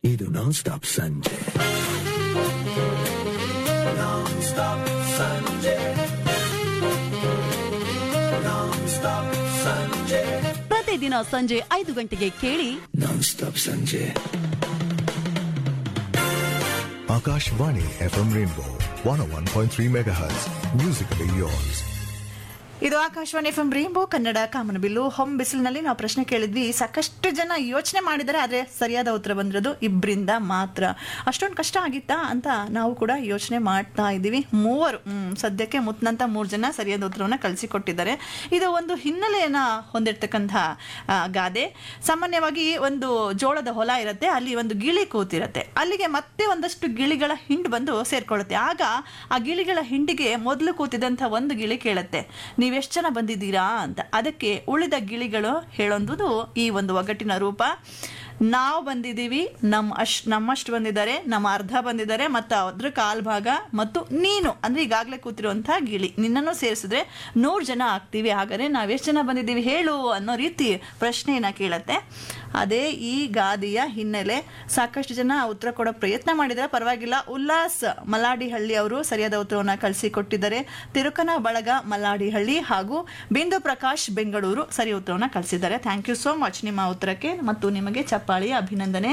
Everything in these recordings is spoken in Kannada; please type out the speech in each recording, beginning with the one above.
ಇದು ನಾನ್ ಸ್ಟಾಪ್ ಸಂಜೆ ನಾನ್ ಸ್ಟಾಪ್ ಸಂಜೆ ನಾನ್ ಸ್ಟಾಪ್ ಸಂಜೆ ಪ್ರತಿದಿನ ಸಂಜೆ ಐದು ಗಂಟೆಗೆ ಕೇಳಿ ನಾನ್ ಸ್ಟಾಪ್ ಸಂಜೆ Akashvani FM Rainbow 101.3 MHz. Musically yours. ಇದು Akashvani F M rainbow Kannada ಕಾಮನಬಿಲ್ಲು ಹೊಂ ಬಿಸಿಲಿನಲ್ಲಿ ನಾವು ಪ್ರಶ್ನೆ ಕೇಳಿದ್ವಿ ಸಾಕಷ್ಟು ಜನ ಯೋಚನೆ ಮಾಡಿದರೆ ಆದರೆ ಸರಿಯಾದ ಉತ್ತರ ಬಂದಿರೋದು ಇಬ್ಬರಿಂದ ಮಾತ್ರ ಅಷ್ಟೊಂದು ಕಷ್ಟ ಆಗಿತ್ತಾ ಅಂತ ನಾವು ಕೂಡ ಯೋಚನೆ ಮಾಡ್ತಾ ಇದ್ದೀವಿ ಮೂವರು ಹ್ಮ್, ಸದ್ಯಕ್ಕೆ ಮುತ್ನಂತ ಮೂರು ಜನ ಸರಿಯಾದ ಉತ್ತರವನ್ನು ಕಳಿಸಿಕೊಟ್ಟಿದ್ದಾರೆ ಇದು ಒಂದು ಹಿನ್ನೆಲೆಯನ್ನು ಹೊಂದಿರತಕ್ಕಂಥ ಆ, ಗಾದೆ ಸಾಮಾನ್ಯವಾಗಿ ಒಂದು ಜೋಳದ ಹೊಲ ಇರುತ್ತೆ ಅಲ್ಲಿ ಒಂದು ಗಿಳಿ ಕೂತಿರುತ್ತೆ ಅಲ್ಲಿಗೆ ಮತ್ತೆ ಒಂದಷ್ಟು ಗಿಳಿಗಳ ಹಿಂಡು ಬಂದು ಸೇರ್ಕೊಳ್ಳುತ್ತೆ ಆಗ ಆ ಗಿಳಿಗಳ ಹಿಂಡಿಗೆ ಮೊದಲು ಕೂತಿದ್ದಂಥ ಒಂದು ಗಿಳಿ ಕೇಳುತ್ತೆ ನೀವೆಷ್ಟು ಜನ ಬಂದಿದ್ದೀರಾ ಅಂತ ಅದಕ್ಕೆ ಉಳಿದ ಗಿಳಿಗಳು ಹೇಳೊಂದು ಈ ಒಂದು ಒಗ್ಗಟ್ಟಿನ ರೂಪ ನಾವು ಬಂದಿದ್ದೀವಿ ನಮ್ಮ ಅಶ್ ನಮ್ಮಷ್ಟು ಬಂದಿದ್ದಾರೆ ನಮ್ಮ ಅರ್ಧ ಬಂದಿದ್ದಾರೆ ಮತ್ತು ಅದ್ರ ಕಾಲ್ ಭಾಗ ಮತ್ತು ನೀನು ಅಂದರೆ ಈಗಾಗಲೇ ಕೂತಿರುವಂಥ ಗಿಳಿ ನಿನ್ನನ್ನು ಸೇರಿಸಿದ್ರೆ ನೂರು ಜನ ಆಗ್ತೀವಿ ಹಾಗಾದರೆ ನಾವೆಷ್ಟು ಜನ ಬಂದಿದ್ದೀವಿ ಹೇಳು ಅನ್ನೋ ರೀತಿ ಪ್ರಶ್ನೆಯನ್ನು ಕೇಳತ್ತೆ ಅದೇ ಈ ಗಾದೆಯ ಹಿನ್ನೆಲೆ ಸಾಕಷ್ಟು ಜನ ಉತ್ತರ ಕೊಡೋ ಪ್ರಯತ್ನ ಮಾಡಿದರೆ ಪರವಾಗಿಲ್ಲ ಉಲ್ಲಾಸ್ ಮಲಾಡಿಹಳ್ಳಿ ಅವರು ಸರಿಯಾದ ಉತ್ತರವನ್ನು ಕಳಿಸಿಕೊಟ್ಟಿದ್ದಾರೆ ತಿರುಕನ ಬಳಗ ಮಲ್ಲಾಡಿಹಳ್ಳಿ ಹಾಗೂ ಬಿಂದು ಪ್ರಕಾಶ್ ಬೆಂಗಳೂರು ಸರಿ ಉತ್ತರವನ್ನು ಕಳಿಸಿದ್ದಾರೆ ಥ್ಯಾಂಕ್ ಯು ಸೋ ಮಚ್ ನಿಮ್ಮ ಉತ್ತರಕ್ಕೆ ಮತ್ತು ನಿಮಗೆ ಚಪ್ಪಾಳಿ ಅಭಿನಂದನೆ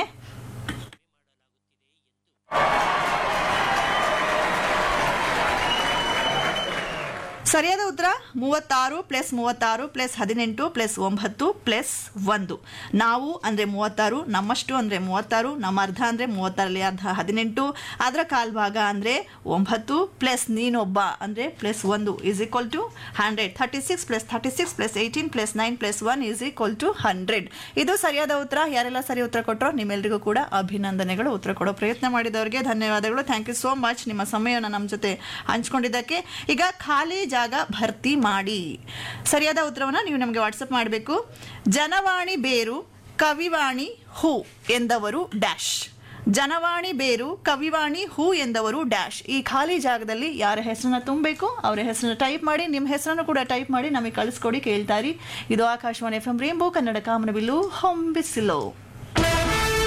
ಸರಿಯಾದ ಉತ್ತರ ಮೂವತ್ತಾರು ಪ್ಲಸ್ ಮೂವತ್ತಾರು ಪ್ಲಸ್ ಹದಿನೆಂಟು ಪ್ಲಸ್ ಒಂಬತ್ತು ಪ್ಲಸ್ ಒಂದು ನಾವು ಅಂದರೆ ಮೂವತ್ತಾರು ನಮ್ಮಷ್ಟು ಅಂದರೆ ಮೂವತ್ತಾರು ನಮ್ಮ ಅರ್ಧ ಅಂದರೆ ಮೂವತ್ತಾರಲ್ಲಿ ಅರ್ಧ ಹದಿನೆಂಟು ಅದರ ಕಾಲ್ಭಾಗ ಅಂದರೆ ಒಂಬತ್ತು ಪ್ಲಸ್ ನೀನೊಬ್ಬ ಅಂದರೆ ಪ್ಲಸ್ ಒಂದು is equal to hundred thirty six plus thirty six plus eighteen plus nine plus one is equal to hundred ಇದು ಸರಿಯಾದ ಉತ್ತರ ಯಾರೆಲ್ಲ ಸರಿ ಉತ್ತರ ಕೊಟ್ಟರೋ ನಿಮ್ಮೆಲ್ಲರಿಗೂ ಕೂಡ ಅಭಿನಂದನೆಗಳು ಉತ್ತರ ಕೊಡೋ ಪ್ರಯತ್ನ ಮಾಡಿದವರಿಗೆ ಧನ್ಯವಾದಗಳು ಥ್ಯಾಂಕ್ ಯು ಸೋ ಮಚ್ ನಿಮ್ಮ ಸಮಯವನ್ನು ನಮ್ಮ ಜೊತೆ ಹಂಚ್ಕೊಂಡಿದ್ದಕ್ಕೆ ಈಗ ಖಾಲಿ ಜಾಗ ಭರ್ತಿ ಮಾಡಿ ಸರಿಯಾದ ಉತ್ತರವನ್ನು ನೀವು ನಮಗೆ ವಾಟ್ಸಪ್ ಮಾಡಬೇಕು ಜನವಾಣಿ ಬೇರು ಕವಿವಾಣಿ ಹೂ ಎಂದವರು ಡ್ಯಾಶ್ ಜನವಾಣಿ ಬೇರು ಕವಿವಾಣಿ ಹೂ ಎಂದವರು ಡ್ಯಾಶ್ ಈ ಖಾಲಿ ಜಾಗದಲ್ಲಿ ಯಾರ ಹೆಸರನ್ನ ತುಂಬಬೇಕು ಅವರ ಹೆಸರನ್ನ ಟೈಪ್ ಮಾಡಿ ನಿಮ್ಮ ಹೆಸರನ್ನು ಕೂಡ ಟೈಪ್ ಮಾಡಿ ನಮಗೆ ಕಳಿಸ್ಕೊಡಿ ಕೇಳ್ತಾರಿ ಇದು Akashvani F M rainbow Kannada ಕಾಮನಬಿಲ್ಲು ಹೊಂಬಿಸಿಲೋ